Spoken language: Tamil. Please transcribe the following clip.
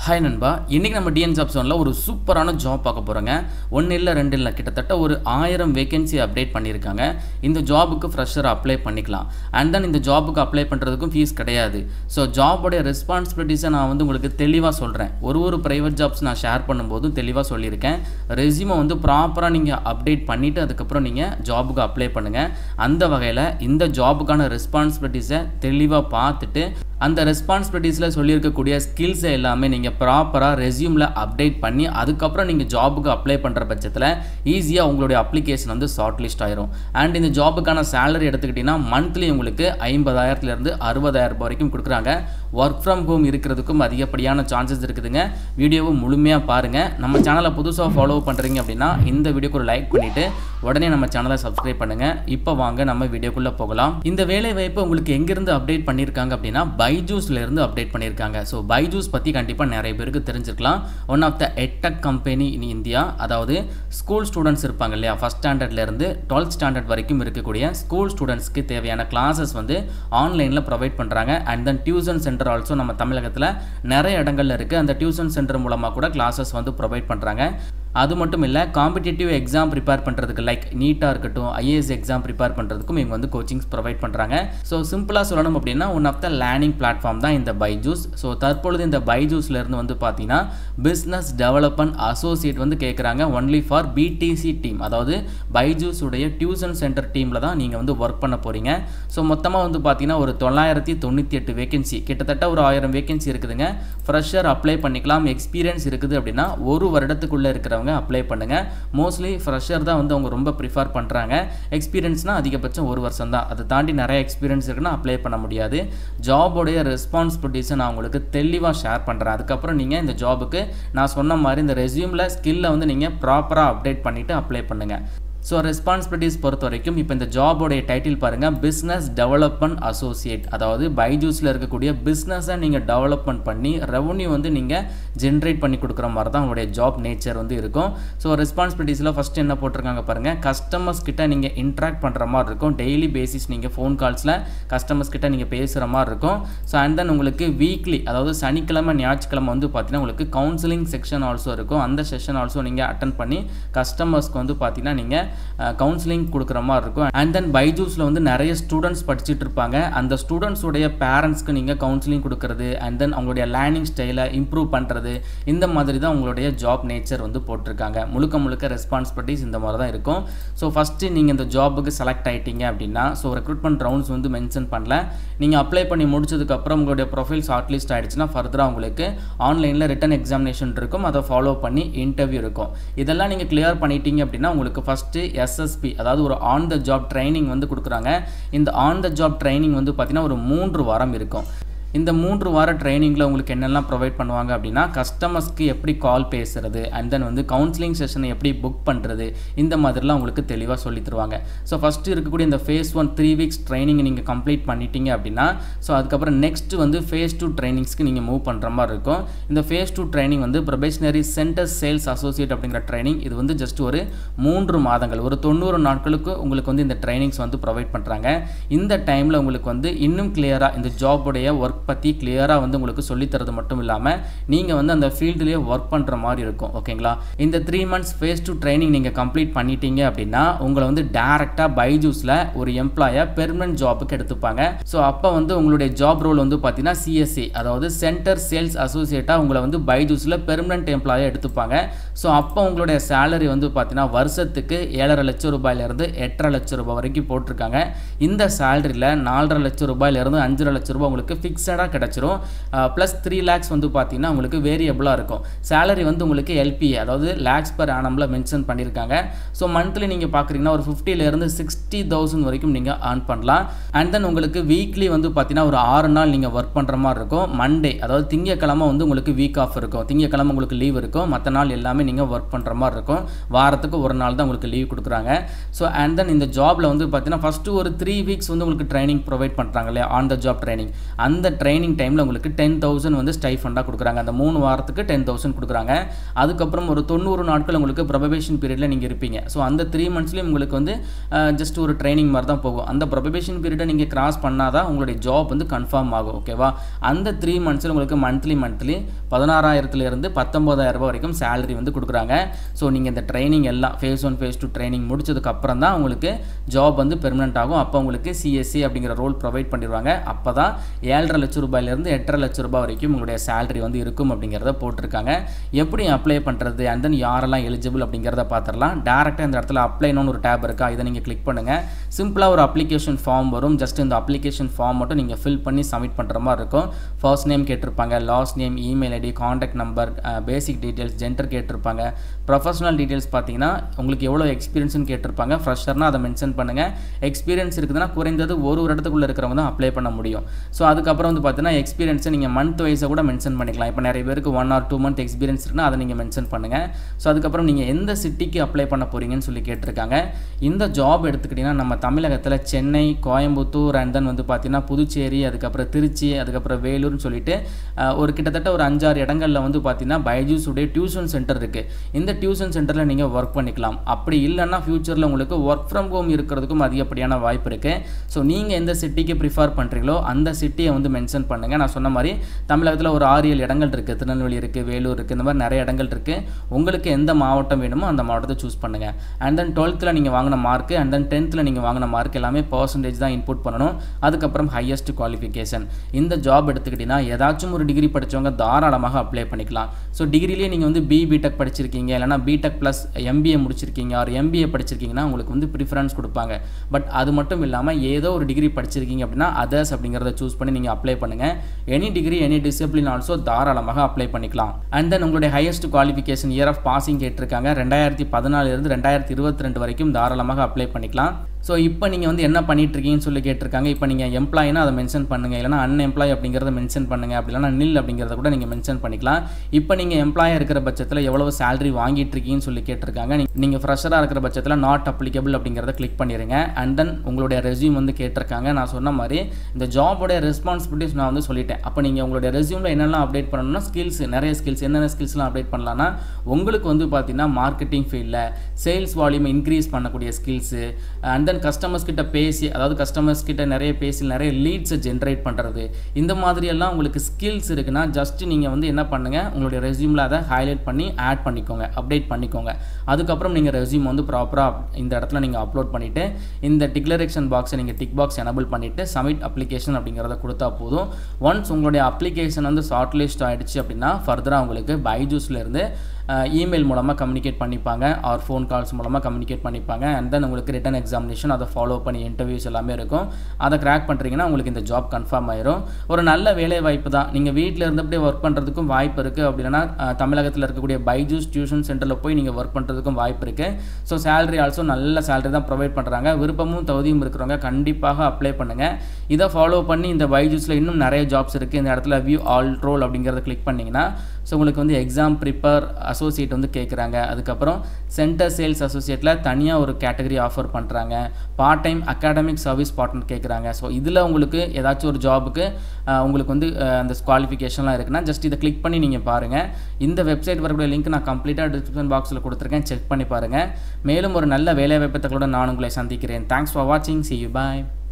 ஹாய் நண்பா இன்றைக்கி நம்ம டிஎன் ஜாப் ஜோனில் ஒரு சூப்பரான ஜாப் பார்க்க போகிறோங்க ஒன்று இல்லை ரெண்டு இல்லை கிட்டத்தட்ட ஒரு ஆயிரம் வேகன்சி அப்டேட் பண்ணியிருக்காங்க இந்த ஜாபுக்கு ஃப்ரெஷர் அப்ளை பண்ணிக்கலாம் அண்ட் தென் இந்த ஜாபுக்கு அப்ளை பண்ணுறதுக்கும் ஃபீஸ் கிடையாது ஸோ ஜாபோடைய ரெஸ்பான்சிபிலிட்டிஸை நான் வந்து உங்களுக்கு தெளிவாக சொல்கிறேன் ஒரு ஒரு ப்ரைவேட் ஜாப்ஸ் நான் ஷேர் பண்ணும்போதும் தெளிவாக சொல்லியிருக்கேன் ரெஸ்யூமை வந்து ப்ராப்பராக நீங்கள் அப்டேட் பண்ணிவிட்டு அதுக்கப்புறம் நீங்கள் ஜாபுக்கு அப்ளை பண்ணுங்கள் அந்த வகையில் இந்த ஜாபுக்கான ரெஸ்பான்சிபிலிட்டிஸை தெளிவாக பார்த்துட்டு அந்த ரெஸ்பான்சிபிலிட்டிஸில் சொல்லியிருக்கக்கூடிய ஸ்கில்ஸை எல்லாமே நீங்கள் ப்ராப்பராக ரெஸ்யூமில் அப்டேட் பண்ணி அதுக்கப்புறம் நீங்கள் ஜாபுக்கு அப்ளை பண்ணுற பட்சத்தில் ஈஸியாக உங்களுடைய அப்ளிகேஷன் வந்து ஷார்ட் லிஸ்ட் ஆயிரும் அண்ட் இந்த ஜாபுக்கான சேலரி எடுத்துக்கிட்டிங்கன்னா மந்த்லி உங்களுக்கு ஐம்பதாயிரத்துலேருந்து அறுபதாயிரம் ரூபாய் வரைக்கும் கொடுக்குறாங்க ஒர்க் ஃப்ரம் ஹோம் இருக்கிறதுக்கும் அதிகப்படியான சான்சஸ் இருக்குதுங்க வீடியோவை முழுமையாக பாருங்கள் நம்ம சேனலை புதுசாக ஃபாலோ பண்ணுறீங்க அப்படின்னா இந்த வீடியோக்கு ஒரு லைக் பண்ணிவிட்டு உடனே நம்ம சேனலை சப்ஸ்கிரைப் பண்ணுங்கள் இப்போ வாங்க நம்ம வீடியோக்குள்ளே போகலாம் இந்த வேலை வாய்ப்பு உங்களுக்கு எங்கேருந்து அப்டேட் பண்ணியிருக்காங்க அப்படின்னா பைஜூஸ்ல இருந்து அப்டேட் பண்ணியிருக்காங்க ஸோ பைஜூஸ் பற்றி கண்டிப்பாக நிறைய பேருக்கு தெரிஞ்சிருக்கலாம் one of the edtech company in India அதாவது ஸ்கூல் ஸ்டூடெண்ட்ஸ் இருப்பாங்க இல்லையா ஃபஸ்ட் ஸ்டாண்டர்ட்லேருந்து டுவெல்த் ஸ்டாண்டர்ட் வரைக்கும் இருக்கக்கூடிய ஸ்கூல் ஸ்டூடெண்ட்ஸ்க்கு தேவையான கிளாஸஸ் வந்து ஆன்லைனில் ப்ரொவைட் பண்ணுறாங்க and then tuition centre also நம்ம தமிழகத்தில் நிறைய இடங்கள்ல இருக்குது அந்த டியூஷன் சென்டர் மூலமாக கூட கிளாஸஸ் வந்து ப்ரொவைட் பண்ணுறாங்க அது மட்டும் இல்லை காம்படிட்டிவ் எக்ஸாம் ப்ரிப்பேர் பண்ணுறதுக்கு லைக் நீட்டாக இருக்கட்டும் ஐஏஎஸ் எக்ஸாம் ப்ரிப்பேர் பண்ணுறதுக்கும் இவங்க வந்து கோச்சிங்ஸ் ப்ரொவைட் பண்ணுறாங்க ஸோ சிம்பிளாக சொல்லணும் அப்படின்னா one of the learning platform தான் இந்த பைஜூஸ் ஸோ தற்பொழுது இந்த பைஜூஸ்லேருந்து வந்து பார்த்தீங்கன்னா பிஸ்னஸ் டெவலப்மெண்ட் அசோசியேட் வந்து கேட்குறாங்க ஒன்லி ஃபார் பிடிசி டீம் அதாவது பைஜூஸ் உடைய டியூஷன் சென்டர் டீமில் தான் நீங்கள் வந்து ஒர்க் பண்ண போகிறீங்க ஸோ மொத்தமாக வந்து பார்த்தீங்கன்னா ஒரு தொள்ளாயிரத்தி தொண்ணூற்றி எட்டு வேகன்சி கிட்டத்தட்ட ஒரு ஆயிரம் வேகன்சி இருக்குதுங்க ஃப்ரெஷர் அப்ளை பண்ணிக்கலாம் எக்ஸ்பீரியன்ஸ் இருக்குது அப்படின்னா ஒரு வருடத்துக்குள்ளே இருக்கிறவங்க இருக்கிறவங்க அப்ளை பண்ணுங்கள் மோஸ்ட்லி ஃப்ரெஷர் தான் வந்து அவங்க ரொம்ப ப்ரிஃபர் பண்ணுறாங்க எக்ஸ்பீரியன்ஸ்னால் அதிகபட்சம் ஒரு வருஷம் தான் அதை தாண்டி நிறைய எக்ஸ்பீரியன்ஸ் இருக்குன்னா அப்ளை பண்ண முடியாது ஜாபோடைய ரெஸ்பான்சிபிலிட்டிஸை நான் உங்களுக்கு தெளிவாக ஷேர் பண்ணுறேன் அதுக்கப்புறம் நீங்கள் இந்த ஜாபுக்கு நான் சொன்ன மாதிரி இந்த ரெஸ்யூமில் ஸ்கில்லை வந்து நீங்கள் ப்ராப்பராக அப்டேட் பண்ணிவிட்டு அப்ளை பண்ணுங்கள் ஸோ ரெஸ்பான்சிபிலிட்டிஸ் பொறுத்த வரைக்கும் இப்போ இந்த ஜாபோடைய டைட்டில் பாருங்கள் பிஸ்னஸ் டெவலப்மெண்ட் அசோசியேட் அதாவது பைஜூஸில் இருக்கக்கூடிய பிஸ்னஸை நீங்கள் டெவலப்மெண்ட் பண்ணி ரெவன்யூ வந்து நீங்கள் ஜென்ரேட் பண்ணி கொடுக்குற மாதிரி தான் உங்களுடைய ஜாப் நேச்சர் வந்து இருக்கும் ஸோ ரெஸ்பான்சிபிலிட்டிஸில் ஃபஸ்ட்டு என்ன போட்டிருக்காங்க பாருங்கள் கஸ்டமர்ஸ் கிட்ட நீங்கள் இன்ட்ராக்ட் பண்ணுற மாதிரி இருக்கும் டெய்லி பேசிஸ் நீங்கள் ஃபோன் கால்ஸில் கஸ்டமர்ஸ் கிட்ட நீங்கள் பேசுகிற மாதிரி இருக்கும் ஸோ அண்ட் தென் உங்களுக்கு வீக்லி அதாவது சனிக்கிழமை ஞாயிற்றுக்கிழமை வந்து பார்த்தீங்கன்னா உங்களுக்கு கவுன்சிலிங் செக்ஷன் ஆல்சோ இருக்கும் அந்த செஷன் ஆல்சோ நீங்கள் அட்டன் பண்ணி கஸ்டமர்ஸ்க்கு வந்து பார்த்தீங்கன்னா நீங்கள் கவுன்சிலிங் கொடுக்குற மாதிரி இருக்கும் அண்ட் தென் பைஜூஸில் வந்து நிறைய ஸ்டூடெண்ட்ஸ் படிச்சுட்டு இருப்பாங்க அந்த ஸ்டூடெண்ட்ஸுடைய பேரண்ட்ஸ்க்கு நீங்கள் கவுன்சிலிங் கொடுக்குறது அண்ட் தென் அவங்களுடைய லேர்னிங் ஸ்டைலை இம்ப்ரூவ் பண்ணுறது இந்த மாதிரி தான் உங்களுடைய ஜாப் நேச்சர் வந்து போட்டிருக்காங்க முழுக்க முழுக்க ரெஸ்பான்சிபிலிட்டிஸ் இந்த மாதிரி தான் இருக்கும் ஸோ ஃபஸ்ட்டு நீங்கள் இந்த ஜாபுக்கு செலக்ட் ஆகிட்டீங்க அப்படின்னா ஸோ ரெக்ரூட்மெண்ட் ரவுண்ட்ஸ் வந்து மென்ஷன் பண்ணல நீங்கள் அப்ளை பண்ணி முடிச்சதுக்கப்புறம் உங்களுடைய ப்ரொஃபைல் ஷார்ட் லிஸ்ட் ஆகிடுச்சுன்னா ஃபர்தராக உங்களுக்கு ஆன்லைனில் ரிட்டன் எக்ஸாமினேஷன் இருக்கும் அதை ஃபாலோ பண்ணி இன்டர்வியூ இருக்கும் இதெல்லாம் நீங்கள் கிளியர் பண்ணிட்டீங்க அப்படின்னா உங்களுக்கு ஃபஸ்ட்டு எஸ்எஸ்பி அதாவது ஒரு ஆன் த ஜாப் ட்ரைனிங் வந்து கொடுக்குறாங்க இந்த ஆன் த ஜாப் ட்ரைனிங் வந்து பார்த்திங்கன்னா ஒரு மூன்று வாரம் இருக்கும் இந்த மூன்று வார ட்ரைனிங்கில் உங்களுக்கு என்னெல்லாம் ப்ரொவைட் பண்ணுவாங்க அப்படின்னா கஸ்டமர்ஸ்க்கு எப்படி கால் பேசுறது அண்ட் தென் வந்து கவுன்சிலிங் செஷனை எப்படி புக் பண்ணுறது இந்த மாதிரிலாம் உங்களுக்கு தெளிவாக சொல்லி தருவாங்க ஸோ ஃபஸ்ட்டு இருக்கக்கூடிய இந்த phase one three weeks training நீங்கள் கம்ப்ளீட் பண்ணிட்டீங்க அப்படின்னா ஸோ அதுக்கப்புறம் நெக்ஸ்ட் வந்து ஃபேஸ் டூ ட்ரைனிங்ஸ்க்கு நீங்கள் மூவ் பண்ணுற மாதிரி இருக்கும் இந்த ஃபேஸ் டூ ட்ரைனிங் வந்து ப்ரொபேஷனரி சென்டர் சேல்ஸ் அசோசியேட் அப்படிங்கிற ட்ரைனிங் இது வந்து ஜஸ்ட் ஒரு மூன்று மாதங்கள் ஒரு தொண்ணூறு நாட்களுக்கு உங்களுக்கு வந்து இந்த ட்ரைனிங்ஸ் வந்து ப்ரொவைட் பண்ணுறாங்க இந்த டைமில் உங்களுக்கு வந்து இன்னும் கிளியராக இந்த ஜாபுடைய ஒர்க் பற்றி கிளியராக வந்து உங்களுக்கு சொல்லித்தரது மட்டும் இல்லாமல் நீங்கள் வந்து அந்த ஃபீல்டுலேயே ஒர்க் பண்ணுற மாதிரி இருக்கும் ஓகேங்களா இந்த three months phase two training நீங்கள் கம்ப்ளீட் பண்ணிட்டீங்க அப்படின்னா உங்களை வந்து டேரெக்டாக பைஜூஸில் ஒரு எம்ப்ளாயை பெர்மனன்ட் ஜாபுக்கு எடுத்துப்பாங்க ஸோ அப்போ வந்து உங்களுடைய ஜாப் ரோல் வந்து பார்த்தீங்கன்னா சிஎஸ்சி அதாவது சென்டர் சேல்ஸ் அசோசியேட்டாக உங்களை வந்து பைஜூஸில் பெர்மனன்ட் எம்ப்ளாயை எடுத்துப்பாங்க ஸோ அப்போ உங்களுடைய சேலரி வந்து பார்த்தீங்கன்னா வருஷத்துக்கு ஏழரை லட்சம் ரூபாயிலேருந்து எட்டரை லட்சம் ரூபாய் வரைக்கும் போட்டிருக்காங்க இந்த சேலரியில் நாலரை லட்சம் ரூபாயிலேருந்து அஞ்சரை லட்சம் ரூபாய் உங்களுக்கு ஃபிக்ஸடாக கிடச்சிரும் ப்ளஸ் த்ரீ லேக்ஸ் வந்து பார்த்தீங்கன்னா உங்களுக்கு வேரியபிளாக இருக்கும் சேலரி வந்து உங்களுக்கு எல்பிஏ அதாவது லேக்ஸ் பர் ஆனமில் மென்ஷன் பண்ணியிருக்காங்க ஸோ மந்த்லி நீங்கள் பார்க்குறீங்கன்னா ஒரு ஃபிஃப்டிலேருந்து சிக்ஸ்டி தௌசண்ட் வரைக்கும் நீங்கள் ஏர்ன் பண்ணலாம் அண்ட் தென் உங்களுக்கு வீக்லி வந்து பார்த்தீங்கன்னா ஒரு ஆறு நாள் நீங்கள் ஒர்க் பண்ணுற மாதிரி இருக்கும் மண்டே அதாவது திங்கக்கிழமை வந்து உங்களுக்கு வீக் ஆஃப் இருக்கும் திங்கக்கிழமை உங்களுக்கு லீவ் இருக்கும் மற்ற நாள் எல்லாமே நீங்கள் ஒர்க் பண்ணுற மாதிரி இருக்கும் வாரத்துக்கு ஒரு நாள் தான் உங்களுக்கு லீவ் கொடுக்குறாங்க ஸோ அண்ட் தென் இந்த ஜாபில் வந்து பார்த்தீங்கன்னா ஃபஸ்ட்டு ஒரு த்ரீ வீக்ஸ் வந்து உங்களுக்கு ட்ரைனிங் ப்ரொவைட் பண்ணுறாங்க இல்லையா ஆன் த ஜாப் ட்ரைனிங் அந்த ட்ரைனிங் டைமில் உங்களுக்கு டென் தௌசண்ட் வந்து ஸ்டைஃபண்டாக கொடுக்குறாங்க அந்த மூணு வாரத்துக்கு டென் தௌசண்ட் கொடுக்குறாங்க அதுக்கப்புறம் ஒரு தொண்ணூறு நாட்கள் உங்களுக்கு ப்ரொபபேஷன் பீரியடில் நீங்கள் இருப்பீங்க ஸோ அந்த த்ரீ மந்த்ஸ்லேயும் உங்களுக்கு வந்து ஜஸ்ட் ஒரு ட்ரைனிங் மாதிரி தான் போகும் அந்த ப்ரொபபேஷன் பீரியடை நீங்கள் கிராஸ் பண்ணால் தான் உங்களுடைய ஜாப் வந்து கன்ஃபார்ம் ஆகும் ஓகேவா அந்த த்ரீ மந்த்ஸில் உங்களுக்கு மந்த்லி மந்த்லி பதினாறாயிரத்துலேருந்து பத்தொம்பதாயிரம் ரூபாய் வரைக்கும் சேலரி வந்து கொடுக்குறாங்க ஸோ நீங்கள் இந்த ட்ரைனிங் எல்லாம் phase one phase two training முடிச்சதுக்கு அப்புறம் தான் உங்களுக்கு ஜாப் வந்து பெர்மனெண்ட் ஆகும் அப்போ உங்களுக்கு சிஎஸ்சி அப்படிங்கிற ரோல் ப்ரொவைட் பண்ணிடுவாங்க அப்போ தான் ஏழரை லட்ச ரூபாயிலேருந்து எட்டரை லட்ச ரூபாய் வரைக்கும் உங்களுடைய சேலரி வந்து இருக்கும் அப்படிங்கிறத போட்டிருக்காங்க எப்படி அப்ளை பண்ணுறது அண்ட் தென் யாரெல்லாம் எலிஜிபிள் அப்படிங்கிறத பார்த்துடலாம் டேரெக்டாக இந்த இடத்துல அப்ளைன்னு ஒரு டேப் இருக்கா இதை நீங்கள் கிளிக் பண்ணுங்கள் சிம்பிளாக ஒரு அப்ளிகேஷன் ஃபார்ம் வரும் ஜஸ்ட் இந்த அப்ளிகேஷன் ஃபார்ம் மட்டும் நீங்கள் ஃபில் பண்ணி சப்மிட் பண்ணுற மாதிரி இருக்கும் ஃபர்ஸ்ட் நேம் கேட்டிருப்பாங்க last name email ID contact number basic details gender கேட்டிருப்பாங்க ப்ரொஃபஷனல் டீட்டெயில்ஸ் பார்த்தீங்கன்னா உங்களுக்கு எவ்வளோ எக்ஸ்பீரியன்ஸ்னு கேட்டிருப்பாங்க ஃப்ரெஷர்னா அதை மென்ஷன் பண்ணுங்கள் எக்ஸ்பீரியன்ஸ் இருக்குதுன்னா குறைந்தது ஒரு ஒரு இடத்துக்குள்ளே இருக்கிறவங்க தான் அப்ளை பண்ண முடியும் ஸோ அதுக்கப்புறம் வந்து பார்த்தீங்கன்னா எக்ஸ்பீரியன்ஸை நீங்கள் மந்த் வைஸை கூட மென்ஷன் பண்ணிக்கலாம் இப்போ நிறைய பேருக்கு one or two month experience இருக்குன்னா அதை நீங்கள் மென்ஷன் பண்ணுங்கள் ஸோ அதுக்கப்புறம் நீங்கள் எந்த சிட்டிக்கு அப்ளை பண்ண போகிறீங்கன்னு சொல்லி கேட்டிருக்காங்க இந்த ஜாப் எடுத்துக்கிட்டிங்கன்னா நம்ம தமிழகத்தில் சென்னை கோயம்புத்தூர் அண்ட் தென் வந்து பார்த்தீங்கன்னா புதுச்சேரி அதுக்கப்புறம் திருச்சி அதுக்கப்புறம் வேலூர்னு சொல்லிட்டு அஹ், ஒரு கிட்டத்தட்ட ஒரு அஞ்சாறு இடங்களில் வந்து பார்த்தீங்கன்னா பைஜூஸ் உடைய டியூஷன் சென்டர் இருக்குது இந்த டியூஷன் சென்டரில் நீங்கள் ஒர்க் பண்ணிக்கலாம் அப்படி இல்லைன்னா ஃப்யூச்சரில் உங்களுக்கு ஒர்க் ஃப்ரம் ஹோம் இருக்கிறதுக்கும் அதிகப்படியான வாய்ப்பு இருக்குது ஸோ நீங்கள் எந்த சிட்டிக்கு ப்ரிஃபர் பண்ணுறீங்களோ அந்த சிட்டியை வந்து மென்ஷன் பண்ணுங்கள் நான் சொன்ன மாதிரி தமிழகத்தில் ஒரு ஆறு ஏழு இடங்கள் இருக்குது திருநெல்வேலி இருக்குது வேலூர் இருக்குது இந்த மாதிரி நிறைய இடங்கள் இருக்குது உங்களுக்கு எந்த மாவட்டம் வேணுமோ அந்த மாவட்டத்தை சூஸ் பண்ணுங்கள் அண்ட் தென் டுவெல்த்தில் நீங்கள் வாங்கின மார்க் அண்ட் தென் டென்த்தில் நீங்கள் வாங்கின மார்க் எல்லாமே பர்சன்டேஜ் தான் இன்புட் பண்ணணும் அதுக்கப்புறம் ஹையஸ்ட் குவாலிஃபிகேஷன் இந்த ஜாப் எடுத்துக்கிட்டிங்கன்னா ஏதாச்சும் ஒரு டிகிரி படித்தவங்க தாராளமாக அப்ளை பண்ணிக்கலாம் ஸோ டிகிரிலேயே நீங்கள் வந்து பி பிடெக் படிச்சிருக்கீங்க இல்லைனா பிடெக் ப்ளஸ் எம்பிஏ முடிச்சிருக்கீங்க ஆர் எம்பிஏ படிச்சிருக்கீங்கன்னா உங்களுக்கு வந்து ப்ரிஃபரன்ஸ் கொடுப்பாங்க பட் அது மட்டும் இல்லாமல் ஏதோ ஒரு டிகிரி படிச்சிருக்கீங்க அப்படின்னா அதர்ஸ் அப்படிங்கிறத சூஸ் பண்ணி நீங்கள் அப்ளை பண்ணுங்கள் any degree any discipline also தாராளமாக அப்ளை பண்ணிக்கலாம் அண்ட் தென் உங்களுடைய highest qualification year of passing கேட்டிருக்காங்க ரெண்டாயிரத்தி பதினாலிருந்து ரெண்டாயிரத்தி இருபத்தி ரெண்டு வரைக்கும் தாராளமாக அப்ளை பண்ணிக்கலாம் ஸோ இப்போ நீங்கள் வந்து என்ன பண்ணிட்டு இருக்கீங்கன்னு சொல்லி கேட்டிருக்காங்க இப்போ நீங்கள் எம்ப்ளாயினா அதை மென்ஷன் பண்ணுங்கள் இல்லைனா அன்எம்ப்ளாய் அப்படிங்கிறத மென்ஷன் பண்ணுங்கள் அப்படி இல்லைனா நில் அப்படிங்கிறத கூட நீங்கள் மென்ஷன் பண்ணிக்கலாம் இப்போ நீங்கள் எம்ப்ளாயாக இருக்கிற பட்சத்தில் எவ்வளவு சேலரி வாங்கிட்டு இருக்கீங்கன்னு சொல்லி கேட்டிருக்காங்க நீங்கள் ஃப்ரெஷராக இருக்கிற பட்சத்தில் நாட் அப்ளிகபிள் அப்படிங்கிறத கிளிக் பண்ணிடுங்க அண்ட் தென் உங்களுடைய ரெஸ்யூம் வந்து கேட்டிருக்காங்க நான் சொன்ன மாதிரி இந்த ஜாபோடைய ரெஸ்பான்சிபிலிட்டிஸ் நான் வந்து சொல்லிட்டேன் அப்போ நீங்கள் உங்களுடைய ரெஸ்யூமில் என்னெல்லாம் அப்டேட் பண்ணணும்னா ஸ்கில்ஸ் நிறைய ஸ்கில்ஸ் என்னென்ன ஸ்கில்ஸ்லாம் அப்டேட் பண்ணலாம்னா உங்களுக்கு வந்து பார்த்தீங்கன்னா மார்க்கெட்டிங் ஃபீல்டில் சேல்ஸ் வால்யூம் இன்க்ரீஸ் பண்ணக்கூடிய ஸ்கில்ஸு அண்ட் தென் கஸ்டமர்ஸ் கிட்ட பேசி அதாவது கஸ்டமர்ஸ் கிட்ட நிறைய பேசி நிறைய லீட்ஸை ஜென்ரேட் பண்ணுறது இந்த மாதிரியெல்லாம் உங்களுக்கு ஸ்கில்ஸ் இருக்குன்னா ஜஸ்ட் நீங்கள் வந்து என்ன பண்ணுங்கள் உங்களுடைய ரெஸ்யூமில் அதை ஹைலைட் பண்ணி ஆட் பண்ணிக்கோங்க அப்டேட் பண்ணிக்கோங்க அதுக்கப்புறம் நீங்கள் ரெஸ்யூம் வந்து ப்ராப்பராக இந்த இடத்துல நீங்கள் அப்லோட் பண்ணிவிட்டு இந்த டிக்ளரேஷன் பாக்ஸை நீங்கள் டிக் பாக்ஸ் எனபிள் பண்ணிவிட்டு சப்மிட் அப்ளிகேஷன் அப்படிங்கிறத கொடுத்தா போதும் ஒன்ஸ் உங்களுடைய அப்ளிகேஷன் வந்து ஷார்ட் லிஸ்ட் ஆகிடுச்சு அப்படின்னா ஃபர்தராக உங்களுக்கு பைஜூஸ்லேருந்து இமெயில் மூலமாக கம்யூனிகேட் பண்ணிப்பாங்க ஆர் ஃபோன் கால்ஸ் மூலமாக கம்யூனிகேட் பண்ணிப்பாங்க அண்ட் தென் உங்களுக்கு ரிட்டன் எக்ஸாமினேஷன் அதை ஃபாலோ பண்ணி இன்டர்வியூஸ் எல்லாமே இருக்கும் அதை கிராக் பண்ணுறீங்கன்னா உங்களுக்கு இந்த ஜாப் கன்ஃபார்ம் ஆயிரும் ஒரு நல்ல வேலை வாய்ப்பு தான் நீங்கள் வீட்டில் இருந்தபடியே ஒர்க் பண்ணுறதுக்கும் வாய்ப்பு இருக்குது அப்படின்னா அஹ், தமிழகத்தில் இருக்கக்கூடிய பைஜூஸ் டியூஷன் சென்டரில் போய் நீங்கள் ஒர்க் பண்ணுறதுக்கும் வாய்ப்பு இருக்குது ஸோ சேலரி ஆல்சோ நல்ல சேலரி தான் ப்ரொவைட் பண்ணுறாங்க விருப்பமும் தகுதியும் இருக்கிறவங்க கண்டிப்பாக அப்ளை பண்ணுங்கள் இதை ஃபாலோ பண்ணி இந்த பைஜூஸில் இன்னும் நிறைய ஜாப்ஸ் இருக்குது இந்த இடத்துல வியூ ஆல் ரோல் அப்படிங்கிறத கிளிக் பண்ணிங்கன்னா ஸோ உங்களுக்கு வந்து எக்ஸாம் ப்ரிப்பேர் அசோசியேட் வந்து கேட்குறாங்க அதுக்கப்புறம் சென்டர் சேல்ஸ் அசோசியேட்டில் தனியாக ஒரு கேட்டகரி ஆஃபர் பண்ணுறாங்க part time academic service partner கேட்குறாங்க ஸோ இதில் உங்களுக்கு ஏதாச்சும் ஒரு ஜாபுக்கு உங்களுக்கு வந்து அஹ், அந்த குவாலிஃபிகேஷன்லாம் இருக்குன்னா ஜஸ்ட் இதை கிளிக் பண்ணி நீங்கள் பாருங்கள் இந்த வெப்சைட் வரக்கூடிய லிங்க் நான் கம்ப்ளீட்டாக டிஸ்கிரிப்ஷன் பாக்ஸில் கொடுத்துருக்கேன் செக் பண்ணி பாருங்கள் மேலும் ஒரு நல்ல வேலை வாய்ப்பத்தோட நான் உங்களை சந்திக்கிறேன் தேங்க்ஸ் ஃபார் வாட்சிங் சி யூ பாய்